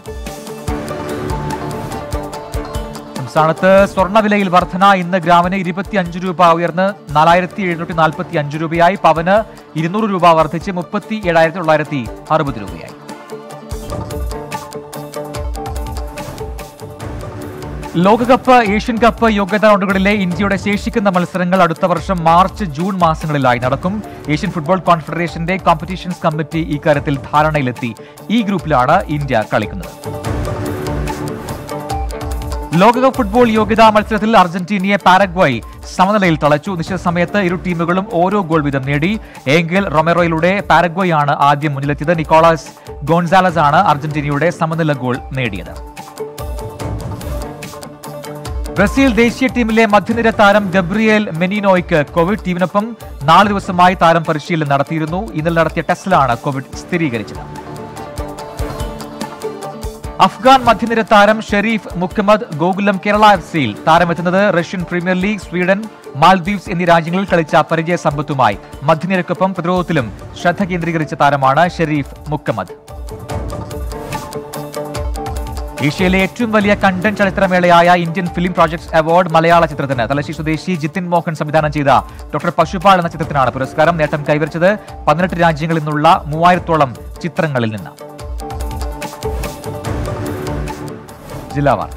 സംസ്ഥാനത്ത് സ്വർണ്ണവിലയിൽ വർധന ഇന്ന് ഗ്രാമിന് ഇരുപത്തിയഞ്ച് രൂപ ഉയർന്ന് നാലായിരത്തി എഴുന്നൂറ്റി നാൽപ്പത്തി അഞ്ച് രൂപയായി പവന് ഇരുന്നൂറ് രൂപ വർദ്ധിച്ച് മുപ്പത്തി ഏഴായിരത്തി തൊള്ളായിരത്തി അറുപത് രൂപയായി ലോകകപ്പ് ഏഷ്യൻ കപ്പ് യോഗ്യതാ റൗണ്ടുകളിലെ ഇന്ത്യയുടെ ശേഷിക്കുന്ന മത്സരങ്ങൾ അടുത്ത വർഷം മാർച്ച് ജൂൺ മാസങ്ങളിലായി നടക്കും ഏഷ്യൻ ഫുട്ബോൾ കോൺഫെഡറേഷന്റെ കോമ്പറ്റീഷൻസ് കമ്മിറ്റി ഇക്കാര്യത്തിൽ ധാരണയിലെത്തി ഈ ഗ്രൂപ്പിലാണ് ഇന്ത്യ കളിക്കുന്നത് ലോകകപ്പ് ഫുട്ബോൾ യോഗ്യതാ മത്സരത്തിൽ അർജന്റീനയെ പാരഗ്വായി സമനിലയിൽ തളച്ചു നിശ്ചിത സമയത്ത് ഇരു ടീമുകളും ഓരോ ഗോൾ വീതം നേടി ഏങ്കൽ റൊമെറോയിലൂടെ പാരഗ്വായ് ആണ് ആദ്യം മുന്നിലെത്തിയത് നിക്കോളാസ് ഗോൺസാലസ് ആണ് അർജന്റീനയുടെ സമനില ഗോൾ നേടിയത് ബ്രസീൽ ദേശീയ ടീമിലെ മധ്യനിര താരം ഗബ്രിയേൽ മെനിനോയ്ക്ക് കോവിഡ് ടീമിനൊപ്പം നാല് ദിവസമായി താരം പരിശീലനം നടത്തിയിരുന്നു ഇന്നലെ നടത്തിയ ടെസ്റ്റിലാണ് കോവിഡ് സ്ഥിരീകരിച്ചത് അഫ്ഗാൻ മധ്യനിര താരം Sharif Mohammad Gokulam Kerala F സിയിൽ താരമെത്തുന്നത് Russian premier league Sweden Maldives എന്നീ രാജ്യങ്ങളിൽ കളിച്ച പരിചയ സമ്പത്തുമായി മധ്യനിരക്കൊപ്പം പ്രതിരോധത്തിലും ശ്രദ്ധ കേന്ദ്രീകരിച്ച താരമാണ് ഷെരീഫ് മുഹമ്മദ് ഏഷ്യയിലെ ഏറ്റവും വലിയ കണ്ടന്റ് ചലച്ചിത്രമേളയായ Indian film projects award Malayalam ചിത്രത്തിന് തലശ്ശേരി സ്വദേശി ജിതിൻ മോഹൻ സംവിധാനം ചെയ്ത ഡോക്ടർ പശുപാൾ എന്ന ചിത്രത്തിനാണ് പുരസ്കാരം നേട്ടം കൈവരിച്ചത് പതിനെട്ട് രാജ്യങ്ങളിൽ നിന്നുള്ള മൂവായിരത്തോളം ചിത്രങ്ങളിൽ നിന്ന് ജില്ലാ വാർത്ത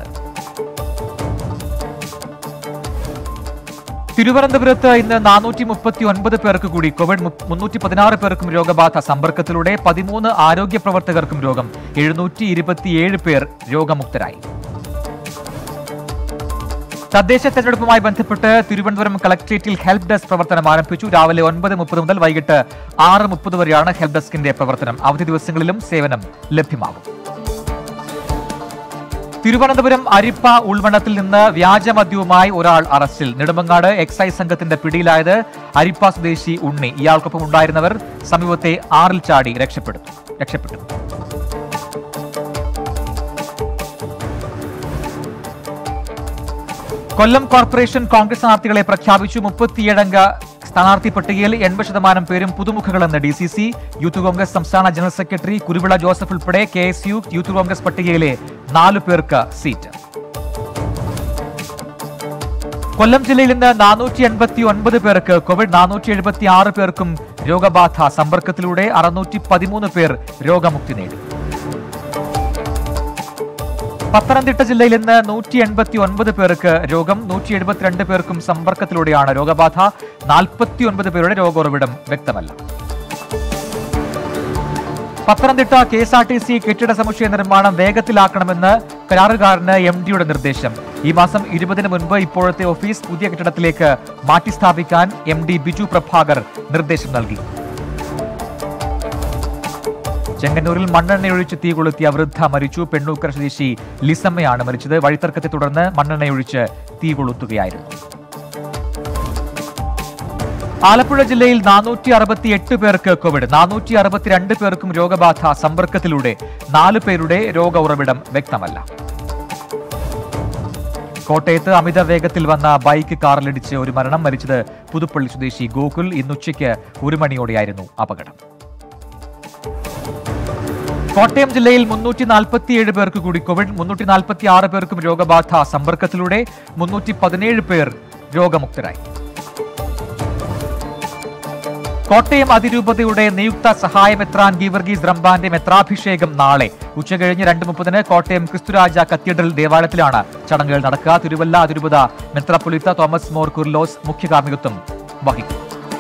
തിരുവനന്തപുരത്ത് ഇന്ന് നാനൂറ്റി മുപ്പത്തി ഒൻപത് പേർക്ക് കൂടി കോവിഡ് മുന്നൂറ്റി പതിനാറ് പേർക്കും രോഗബാധ സമ്പർക്കത്തിലൂടെ പതിമൂന്ന് ആരോഗ്യ പ്രവർത്തകർക്കും രോഗം എഴുന്നൂറ്റി ഇരുപത്തിയേഴ് പേർ രോഗമുക്തരായി തദ്ദേശ തെരഞ്ഞെടുപ്പുമായി ബന്ധപ്പെട്ട് തിരുവനന്തപുരം കളക്ട്രേറ്റിൽ ഹെൽപ്പ് ഡെസ്ക് പ്രവർത്തനം ആരംഭിച്ചു രാവിലെ ഒൻപത് മുപ്പത് മുതൽ വൈകിട്ട് ആറ് മുപ്പത് വരെയാണ് ഹെൽപ്പ് ഡെസ്കിന്റെ പ്രവർത്തനം അവധി ദിവസങ്ങളിലും സേവനം ലഭ്യമാകും തിരുവനന്തപുരം അരിപ്പ ഉൾവണത്തിൽ നിന്ന് വ്യാജമദ്യവുമായി ഒരാൾ അറസ്റ്റിൽ നെടുമങ്ങാട് എക്സൈസ് സംഘത്തിന്റെ പിടിയിലായത് അരിപ്പ സ്വദേശി ഉണ്ണി ഇയാൾക്കൊപ്പം ഉണ്ടായിരുന്നവർ സമീപത്തെ ആറിൽ ചാടി രക്ഷപ്പെടുത്തു രക്ഷപ്പെട്ടു കൊല്ലം കോർപ്പറേഷൻ കോൺഗ്രസ് സ്ഥാനാർത്ഥികളെ പ്രഖ്യാപിച്ചു മുപ്പത്തിയേഴംഗ സ്ഥാനാർത്ഥി പട്ടികയിൽ എൺപത് ശതമാനം പേരും പുതുമുഖങ്ങളെന്ന് D C C youth congress സംസ്ഥാന ജനറൽ സെക്രട്ടറി കുരുവിള ജോസഫ് ഉൾപ്പെടെ K S U youth congress പട്ടികയിലെ നാലു പേർക്ക് സീറ്റ് കൊല്ലം ജില്ലയിൽ ഇന്ന് നാനൂറ്റി എൺപത്തി ഒൻപത് പേർക്ക് കോവിഡ് നാനൂറ്റി എഴുപത്തി ആറ് പേർക്കും രോഗബാധ സമ്പർക്കത്തിലൂടെ അറുന്നൂറ്റി പതിമൂന്ന് പേർ രോഗമുക്തി നേടി പത്തനംതിട്ട ജില്ലയിൽ ഇന്ന് നൂറ്റി എൺപത്തി ഒൻപത് പേർക്ക് രോഗം നൂറ്റി എഴുപത്തിരണ്ട് പേർക്കും സമ്പർക്കത്തിലൂടെയാണ് രോഗബാധ നാൽപ്പത്തി ഒൻപത് പേരുടെ രോഗോറവിടം വ്യക്തമല്ല Pathanamthitta K S R T C കെട്ടിട സമുച്ചയ നിർമ്മാണം വേഗത്തിലാക്കണമെന്ന് കരാറുകാരന് എം ഡിയുടെ നിർദ്ദേശം ഈ മാസം ഇരുപതിന് മുൻപ് ഇപ്പോഴത്തെ ഓഫീസ് പുതിയ കെട്ടിടത്തിലേക്ക് മാറ്റി സ്ഥാപിക്കാൻ എം ഡി ബിജു പ്രഭാകർ നിർദ്ദേശം നൽകി ചെങ്ങന്നൂരിൽ മണ്ണെണ്ണയൊഴിച്ച് തീ കൊളുത്തിയ വൃദ്ധ മരിച്ചു പെണ്ണൂക്കര സ്വദേശി ലിസമ്മയാണ് മരിച്ചത് വഴിത്തർക്കത്തെ തുടർന്ന് മണ്ണെണ്ണയൊഴിച്ച് തീ കൊളുത്തുകയായിരുന്നു ആലപ്പുഴ ജില്ലയിൽ നാനൂറ്റി അറുപത്തി എട്ട് പേർക്ക് കോവിഡ് നാനൂറ്റി അറുപത്തിരണ്ട് പേർക്കും രോഗബാധ സമ്പർക്കത്തിലൂടെ നാല് പേരുടെ രോഗ ഉറവിടം വ്യക്തമല്ല കോട്ടയത്ത് അമിത വേഗത്തിൽ വന്ന ബൈക്ക് കാറിലിടിച്ച് ഒരു മരണം മരിച്ചത് പുതുപ്പള്ളി സ്വദേശി ഗോകുൽ ഇന്നുച്ചയ്ക്ക് ഒരു മണിയോടെയായിരുന്നു അപകടം കോട്ടയം ജില്ലയിൽ മുന്നൂറ്റി നാൽപ്പത്തിയേഴ് പേർക്ക് കൂടി കോവിഡ് മുന്നൂറ്റി നാൽപ്പത്തി ആറ് പേർക്കും രോഗബാധ സമ്പർക്കത്തിലൂടെ മുന്നൂറ്റി പതിനേഴ് പേർ രോഗമുക്തരായി കോട്ടയം അതിരൂപതയുടെ നിയുക്ത സഹായമെത്രാൻ ഗീവർഗീസ് റംബാന്റെ മെത്രാഭിഷേകം നാളെ ഉച്ചകഴിഞ്ഞ് രണ്ട് മുപ്പതിന് കോട്ടയം ക്രിസ്തുരാജ കത്തീഡ്രൽ ദേവാലയത്തിലാണ് ചടങ്ങുകൾ നടക്കുക തിരുവല്ല അതിരൂപത മെത്രാപ്പൊലിത്ത തോമസ് മോർ കുർലോസ് മുഖ്യ കാർമ്മികത്വം വഹിക്കും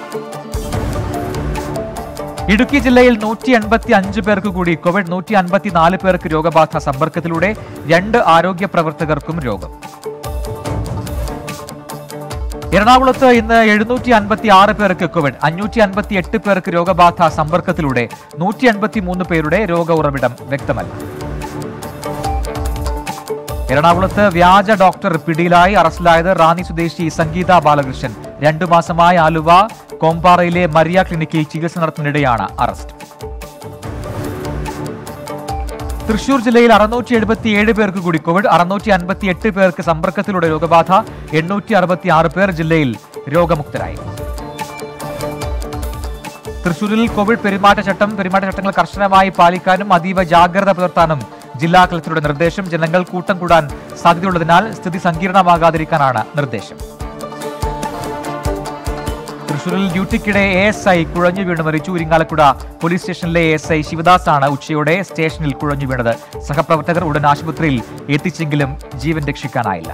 ഇടുക്കി ജില്ലയിൽ നൂറ്റി എൺപത്തി അഞ്ച് പേർക്ക് കൂടി കോവിഡ് നൂറ്റി അൻപത്തിനാല് പേർക്ക് രോഗബാധ സമ്പർക്കത്തിലൂടെ രണ്ട് ആരോഗ്യ പ്രവർത്തകർക്കും രോഗം എറണാകുളത്ത് ഇന്ന് എഴുന്നൂറ്റി അൻപത്തി ആറ് പേർക്ക് കോവിഡ് അഞ്ഞൂറ്റി അൻപത്തി എട്ട് പേർക്ക് രോഗബാധ സമ്പർക്കത്തിലൂടെ നൂറ്റി എൺപത്തി മൂന്ന് പേരുടെ രോഗ ഉറവിടം വ്യക്തമല്ല എറണാകുളത്ത് വ്യാജ ഡോക്ടർ പിടിയിലായി അറസ്റ്റിലായത് റാന്നി സ്വദേശി സംഗീത ബാലകൃഷ്ണൻ രണ്ടു മാസമായി ആലുവ കോമ്പാറയിലെ മരിയ ക്ലിനിക്കിൽ ചികിത്സ നടത്തുന്നതിനിടെയാണ് അറസ്റ്റ് തൃശൂർ ജില്ലയിൽ അറുന്നൂറ്റി എഴുപത്തി ഏഴ് പേർക്ക് കൂടി കോവിഡ് അറുന്നൂറ്റി അൻപത്തി എട്ട് പേർക്ക് സമ്പർക്കത്തിലൂടെ രോഗബാധ എണ്ണൂറ്റി അറുപത്തി ആറ് പേർ ജില്ലയിൽ രോഗമുക്തരായി തൃശൂരിൽ കോവിഡ് പെരുമാറ്റച്ചട്ടം പെരുമാറ്റച്ചട്ടങ്ങൾ കർശനമായി പാലിക്കാനും അതീവ ജാഗ്രത പുലർത്താനും ജില്ലാ കളക്ടറുടെ നിർദ്ദേശം ജനങ്ങൾ കൂട്ടം കൂടാൻ സാധ്യതയുള്ളതിനാൽ സ്ഥിതി സങ്കീർണമാകാതിരിക്കാനാണ് നിർദ്ദേശം തൃശൂരിൽ ഡ്യൂട്ടിക്കിടെ എ എസ് ഐ കുഴഞ്ഞു വീണ് മരിച്ചു ഇരിങ്ങാലക്കുട പോലീസ് സ്റ്റേഷനിലെ എ എസ് ഐ ശിവദാസ് ആണ് ഉച്ചയോടെ സ്റ്റേഷനിൽ കുഴഞ്ഞു വീണത് സഹപ്രവർത്തകർ ഉടൻ ആശുപത്രിയിൽ എത്തിച്ചെങ്കിലും ജീവൻ രക്ഷിക്കാനായില്ല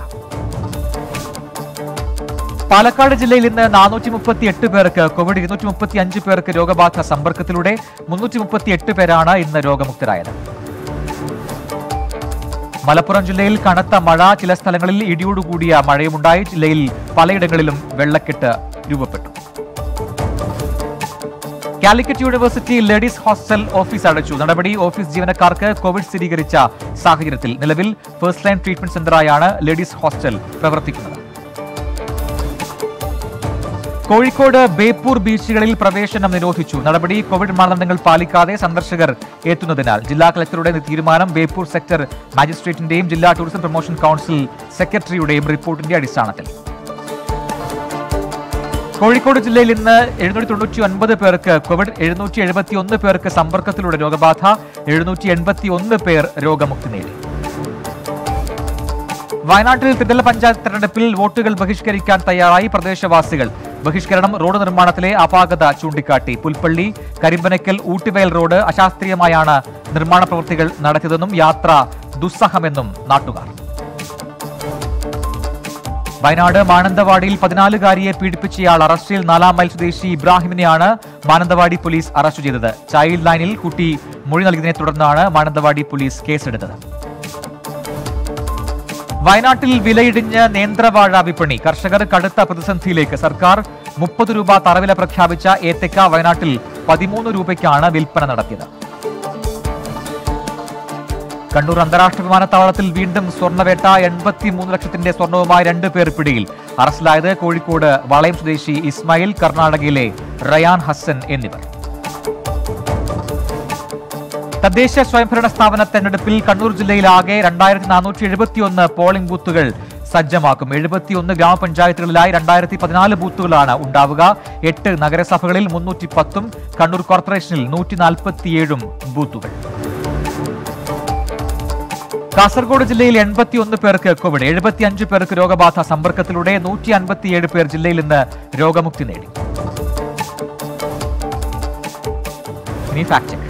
പാലക്കാട് ജില്ലയിൽ ഇന്ന് നാനൂറ്റി മുപ്പത്തി എട്ട് പേർക്ക് കോവിഡ് ഇരുന്നൂറ്റി മുപ്പത്തി അഞ്ച് പേർക്ക് രോഗബാധ സമ്പർക്കത്തിലൂടെ മുന്നൂറ്റി മുപ്പത്തി എട്ട് പേരാണ് ഇന്ന് രോഗമുക്തരായത് മലപ്പുറം ജില്ലയിൽ കനത്ത മഴ ചില സ്ഥലങ്ങളിൽ ഇടിയോടുകൂടിയ മഴയുമുണ്ടായി ജില്ലയിൽ പലയിടങ്ങളിലും വെള്ളക്കെട്ട് രൂപപ്പെട്ടു Calicut university ladies hostel office അടച്ചു നടപടി ഓഫീസ് ജീവനക്കാർക്ക് കോവിഡ് സ്ഥിരീകരിച്ച സാഹചര്യത്തിൽ നിലവിൽ ഫസ്റ്റ് ലൈൻ ട്രീറ്റ്മെന്റ് സെന്ററായാണ് ലേഡീസ് ഹോസ്റ്റൽ പ്രവർത്തിക്കുന്നത് കോഴിക്കോട് ബേപ്പൂർ ബീച്ചുകളിൽ പ്രവേശനം നിരോധിച്ചു നടപടി കോവിഡ് മാനദണ്ഡങ്ങൾ പാലിക്കാതെ സന്ദർശകർ എത്തുന്നതിനാൽ ജില്ലാ കളക്ടറുടെ തീരുമാനം ബേപ്പൂർ സെക്ടർ മാജിസ്ട്രേറ്റിന്റെയും ജില്ലാ ടൂറിസം പ്രൊമോഷൻ കൗൺസിൽ സെക്രട്ടറിയുടെയും റിപ്പോർട്ടിന്റെ അടിസ്ഥാനത്തിൽ കോഴിക്കോട് ജില്ലയിൽ ഇന്ന് എഴുന്നൂറ്റി തൊണ്ണൂറ്റി ഒൻപത് പേർക്ക് കോവിഡ് എഴുന്നൂറ്റി എഴുപത്തി ഒന്ന് പേർക്ക് സമ്പർക്കത്തിലൂടെ രോഗബാധ എഴുന്നൂറ്റി എൺപത്തി ഒന്ന് പേർ രോഗമുക്തി നേടി വയനാട്ടിൽ ത്രിതല പഞ്ചായത്ത് തെരഞ്ഞെടുപ്പിൽ വോട്ടുകൾ ബഹിഷ്കരിക്കാൻ തയ്യാറായി പ്രദേശവാസികൾ ബഹിഷ്കരണം റോഡ് നിർമ്മാണത്തിലെ അപാകത ചൂണ്ടിക്കാട്ടി പുൽപ്പള്ളി കരിമ്പനക്കൽ ഊട്ടിവയൽ റോഡ് അശാസ്ത്രീയമായാണ് നിർമ്മാണ പ്രവൃത്തികൾ നടത്തിയതെന്നും യാത്ര ദുസ്സഹമെന്നും നാട്ടുകാർ വയനാട് മാനന്തവാടിയിൽ പതിനാലുകാരിയെ പീഡിപ്പിച്ചയാൾ അറസ്റ്റിൽ നാലാം മൈൽ സ്വദേശി ഇബ്രാഹിമിനെയാണ് മാനന്തവാടി പോലീസ് അറസ്റ്റ് ചെയ്തത് ചൈൽഡ് ലൈനിൽ കുട്ടി മൊഴി നൽകിയതിനെ തുടർന്നാണ് മാനന്തവാടി പോലീസ് കേസെടുത്തത് വയനാട്ടിൽ വിലയിടിഞ്ഞ് നേന്ത്രവാഴ വിപണി കർഷകർ കടുത്ത പ്രതിസന്ധിയിലേക്ക് സർക്കാർ മുപ്പത് രൂപ തറവില പ്രഖ്യാപിച്ച ഏത്തക്ക വയനാട്ടിൽ പതിമൂന്ന് രൂപയ്ക്കാണ് വിൽപ്പന നടത്തിയത് കണ്ണൂർ അന്താരാഷ്ട്ര വിമാനത്താവളത്തിൽ വീണ്ടും സ്വർണ്ണവേട്ട എൺപത്തി മൂന്ന് ലക്ഷത്തിന്റെ സ്വർണവുമായി രണ്ട് പേർ പിടിയിൽ അറസ്റ്റിലായത് കോഴിക്കോട് വളയം സ്വദേശി ഇസ്മായിൽ കർണാടകയിലെ റയാൻ ഹസൻ എന്നിവർ തദ്ദേശ സ്വയംഭരണ സ്ഥാപന തെരഞ്ഞെടുപ്പിൽ കണ്ണൂർ ജില്ലയിൽ ആകെ രണ്ടായിരത്തി നാനൂറ്റി എഴുപത്തിയൊന്ന് പോളിംഗ് ബൂത്തുകൾ സജ്ജമാക്കും എഴുപത്തിയൊന്ന് ഗ്രാമപഞ്ചായത്തുകളിലായി രണ്ടായിരത്തി പതിനാല് ബൂത്തുകളാണ് ഉണ്ടാവുക എട്ട് നഗരസഭകളിൽ മുന്നൂറ്റി പത്തും കണ്ണൂർ കോർപ്പറേഷനിൽ നൂറ്റി നാൽപ്പത്തിയേഴും ബൂത്തുകൾ കാസർഗോഡ് ജില്ലയിൽ എൺപത്തിയൊന്ന് പേർക്ക് കോവിഡ് എഴുപത്തിയഞ്ച് പേർക്ക് രോഗബാധ സമ്പർക്കത്തിലൂടെ നൂറ്റി അൻപത്തിയേഴ് പേർ ജില്ലയിൽ ഇന്ന് രോഗമുക്തി നേടി ഇനി ഫാക്ട് ചെക്ക്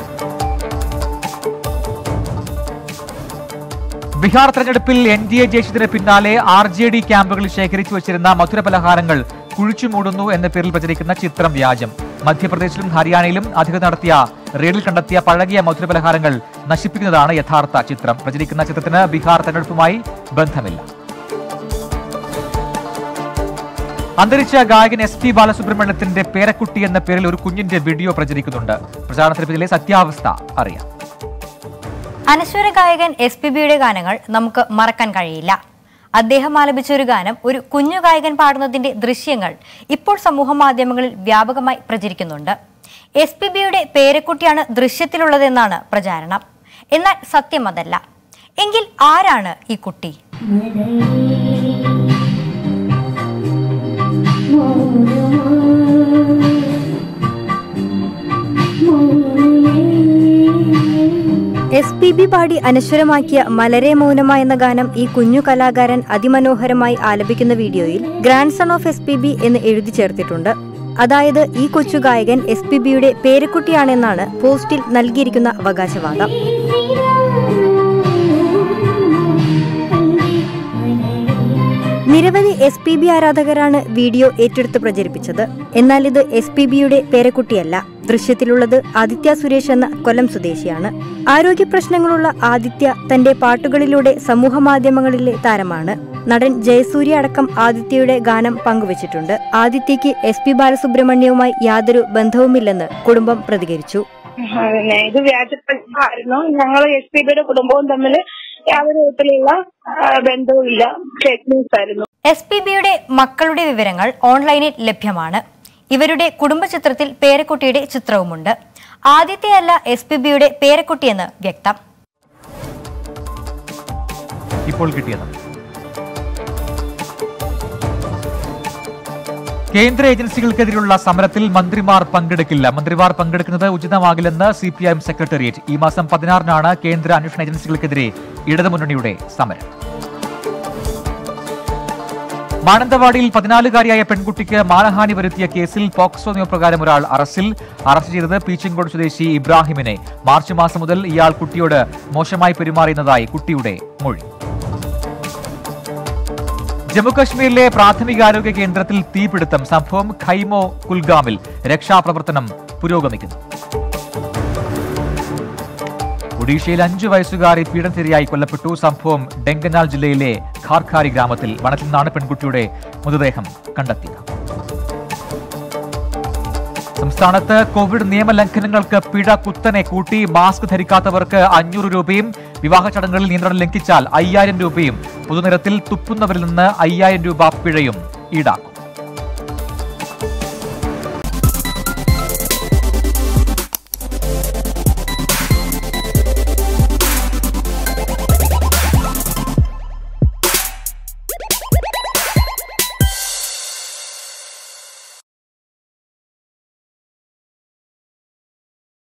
ബീഹാർ തെരഞ്ഞെടുപ്പിൽ എൻ ഡി എ ജയിച്ചതിന് പിന്നാലെ ആർ ജെ ഡി ക്യാമ്പുകളിൽ ശേഖരിച്ചു വച്ചിരുന്ന മധുരപലഹാരങ്ങൾ കുഴിച്ചുമൂടുന്നു എന്ന പേരിൽ പ്രചരിക്കുന്ന ചിത്രം വ്യാജം മധ്യപ്രദേശിലും ഹരിയാനയിലും അധികൃതർ നടത്തിയ റെയ്ഡിൽ കണ്ടെത്തിയ പഴകിയ മധുരപലഹാരങ്ങൾ നശിപ്പിക്കുന്നതാണ് യഥാർത്ഥ ചിത്രം പ്രചരിക്കുന്ന ചിത്രത്തിന് ബീഹാർ തെരഞ്ഞെടുപ്പുമായി ബന്ധമില്ല അന്തരിച്ച ഗായകൻ എസ് പി ബാലസുബ്രഹ്മണ്യത്തിന്റെ പേരക്കുട്ടി എന്ന പേരിൽ ഒരു കുഞ്ഞിന്റെ വീഡിയോ പ്രചരിക്കുന്നുണ്ട് പ്രചാരണത്തിന് പിന്നിലെ സത്യാവസ്ഥ അറിയാം അനശ്വര ഗായകൻ എസ് പി ബിയുടെ ഗാനങ്ങൾ നമുക്ക് മറക്കാൻ കഴിയില്ല അദ്ദേഹം ആലപിച്ച ഒരു ഗാനം ഒരു കുഞ്ഞു ഗായകൻ പാടുന്നതിന്റെ ദൃശ്യങ്ങൾ ഇപ്പോൾ സമൂഹ മാധ്യമങ്ങളിൽ വ്യാപകമായി പ്രചരിക്കുന്നുണ്ട് എസ് പി ബിയുടെ പേരക്കുട്ടിയാണ് ദൃശ്യത്തിലുള്ളതെന്നാണ് പ്രചാരണം എന്നാൽ സത്യം അതല്ല എങ്കിൽ ആരാണ് ഈ കുട്ടി എസ് പി ബി പാടി അനശ്വരമാക്കിയ മലരെ മൗനമ എന്ന ഗാനം ഈ കുഞ്ഞു കലാകാരൻ അതിമനോഹരമായി ആലപിക്കുന്ന വീഡിയോയിൽ grand son of S P B എന്ന് എഴുതി ചേർത്തിട്ടുണ്ട് അതായത് ഈ കൊച്ചു ഗായകൻ എസ് പി ബിയുടെ പേരക്കുട്ടിയാണെന്നാണ് പോസ്റ്റിൽ നൽകിയിരിക്കുന്ന അവകാശവാദം നിരവധി എസ് പി ബി ആരാധകരാണ് വീഡിയോ ഏറ്റെടുത്ത് പ്രചരിപ്പിച്ചത് എന്നാൽ ഇത് എസ് പി ബിയുടെ പേരക്കുട്ടിയല്ല ദൃശ്യത്തിലുള്ളത് ആദിത്യ സുരേഷ് എന്ന കൊല്ലം സ്വദേശിയാണ് ആരോഗ്യ പ്രശ്നങ്ങളുള്ള ആദിത്യ തന്റെ പാട്ടുകളിലൂടെ സമൂഹ മാധ്യമങ്ങളിലെ താരമാണ് നടൻ ജയസൂര്യ അടക്കം ആദിത്യയുടെ ഗാനം പങ്കുവച്ചിട്ടുണ്ട് ആദിത്യയ്ക്ക് എസ് പി ബാലസുബ്രഹ്മണ്യവുമായി യാതൊരു ബന്ധവുമില്ലെന്ന് കുടുംബം പ്രതികരിച്ചു പിന്നെ ഇത് വ്യാജപ്രചാരമായിരുന്നു ഞങ്ങൾ എസ് പി ബിയുടെ കുടുംബവും തമ്മിൽ യാതൊരു വിധത്തിലുള്ള ആ, ബന്ധവുമില്ല ഫേക്ക് ന്യൂസ് ആയിരുന്നു എസ് പി ബിയുടെ മക്കളുടെ വിവരങ്ങൾ ഓൺലൈനിൽ ലഭ്യമാണ് ഇവരുടെ കുടുംബചിത്രത്തിൽ പേരക്കുട്ടിയുടെ ചിത്രവുമുണ്ട് ആദ്യത്തെയല്ല എസ് പി ബിയുടെ പേരക്കുട്ടിയെന്ന് വ്യക്തം ഇപ്പോൾ കിട്ടിയത് കേന്ദ്ര ഏജൻസികൾക്കെതിരെയുള്ള സമരത്തിൽ മന്ത്രിമാർ പങ്കെടുക്കില്ല മന്ത്രിമാർ പങ്കെടുക്കുന്നത് ഉചിതമാകില്ലെന്ന് C P I M secretariat ഈ മാസം പതിനാറിനാണ് കേന്ദ്ര അന്വേഷണ ഏജൻസികൾക്കെതിരെ ഇടതുമുന്നണിയുടെ സമരം മാനന്തവാടിയിൽ പതിനാലുകാരിയായ പെൺകുട്ടിക്ക് മാനഹാനി വരുത്തിയ കേസിൽ പോക്സോ നിയമപ്രകാരം ഒരാൾ അറസ്റ്റിൽ അറസ്റ്റ് ചെയ്തത് പീച്ചങ്കോട് സ്വദേശി ഇബ്രാഹിമിനെ മാർച്ച് മാസം മുതൽ ഇയാൾ കുട്ടിയോട് മോശമായി പെരുമാറിയെന്നതായി കുട്ടിയുടെ മൊഴി ജമ്മുകശ്മീരിലെ പ്രാഥമികാരോഗ്യ കേന്ദ്രത്തിൽ തീപിടുത്തം സംഭവം ഖൈമോ കുൽഗാമിൽ രക്ഷാപ്രവർത്തനം പുരോഗമിക്കുന്നു ഒഡീഷയിൽ അഞ്ചു വയസ്സുകാരി പീഡനത്തിരയായി കൊല്ലപ്പെട്ടു സംഭവം ഡെങ്കനാൽ ജില്ലയിലെ ഖാർഖാരി ഗ്രാമത്തിൽ വനത്തിൽ നിന്നാണ് പെൺകുട്ടിയുടെ മൃതദേഹം കണ്ടെത്തിയത് സംസ്ഥാനത്ത് കോവിഡ് നിയമലംഘനങ്ങൾക്ക് പിഴ കുത്തനെ കൂട്ടി മാസ്ക് ധരിക്കാത്തവർക്ക് അഞ്ഞൂറ് രൂപയും വിവാഹ ചടങ്ങുകളിൽ നിയന്ത്രണം ലംഘിച്ചാൽ അയ്യായിരം രൂപയും പൊതുനിരത്തിൽ തുപ്പുന്നവരിൽ നിന്ന് അയ്യായിരം രൂപ പിഴയും ഈടാക്കും